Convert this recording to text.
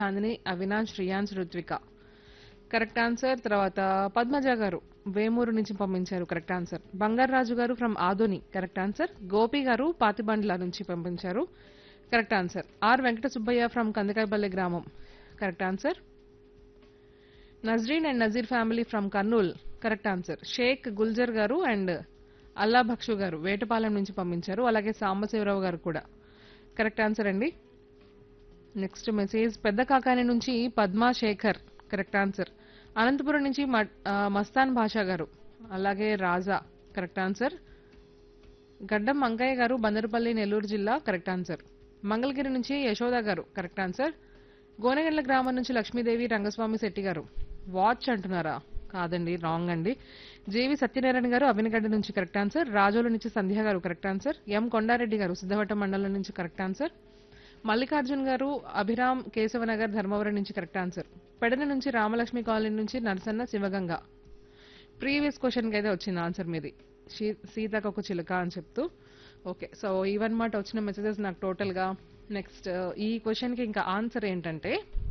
Chandini Avinash Riyans Ruthvika correct answer తర్వాత పద్మజ గారు వేమూరు నుంచి పంపించారు correct answer Bangaraju garu from Adoni correct answer Gopi garu Pathibandla నుంచి పంపించారు correct answer R Venkata Subbaiah from Kandakayapalli గ్రామం correct answer Nazreen and Nazir family from Kurnool correct answer Sheikh Gulzar garu and అల్లా భక్షు గారు వేటపాలెం నుంచి పంపించారు అలాగే సాంబశివరావు గారు కూడా కరెక్ట్ ఆన్సర్ అండి నెక్స్ట్ మెసేజ్ పెద్ద కాకాని నుంచి పద్మా శేఖర్ కరెక్ట్ ఆన్సర్ అనంతపురం నుంచి మ- ఆ, మస్తాన్ భాషా గారు అలాగే రాజా కరెక్ట్ ఆన్సర్ గడ్డం మంకయ్య గారు బందరుపల్లి నెల్లూరు జిల్లా కరెక్ట్ ఆన్సర్ మంగళగిరి నుంచి యశోద గారు కరెక్ట్ ఆన్సర్ గోనెగండ్ల గ్రామం నుంచి లక్ష్మీదేవి రంగస్వామి శెట్టి గారు వాచ్ అంటున్నారా కాదండి రాంగ్ అండి జేవి సత్యనారాయణ గారు అవినగడ్డ నుంచి కరెక్ట్ ఆన్సర్ రాజోల నుంచి సంధ్య గారు కరెక్ట్ ఆన్సర్ ఎం కొండారెడ్డి గారు సిద్ధవటం మండలం నుంచి కరెక్ట్ ఆన్సర్ మల్లికార్జున్ గారు అభిరామ్ కేశవనగర్ ధర్మవరం నుంచి కరెక్ట్ ఆన్సర్ పెడన నుంచి రామలక్ష్మి కాలనీ నుంచి నరసన్న శివగంగ ప్రీవియస్ క్వశ్చన్కి అయితే వచ్చింది ఆన్సర్ మీది సీ- సీతకొక చిలుక అని చెప్తూ ఓకే సో ఇవన్నమాట వచ్చిన మెసేజెస్ నాకు టోటల్గా నెక్స్ట్ ఈ క్వశ్చన్కి ఇంకా ఆన్సర్ ఏంటంటే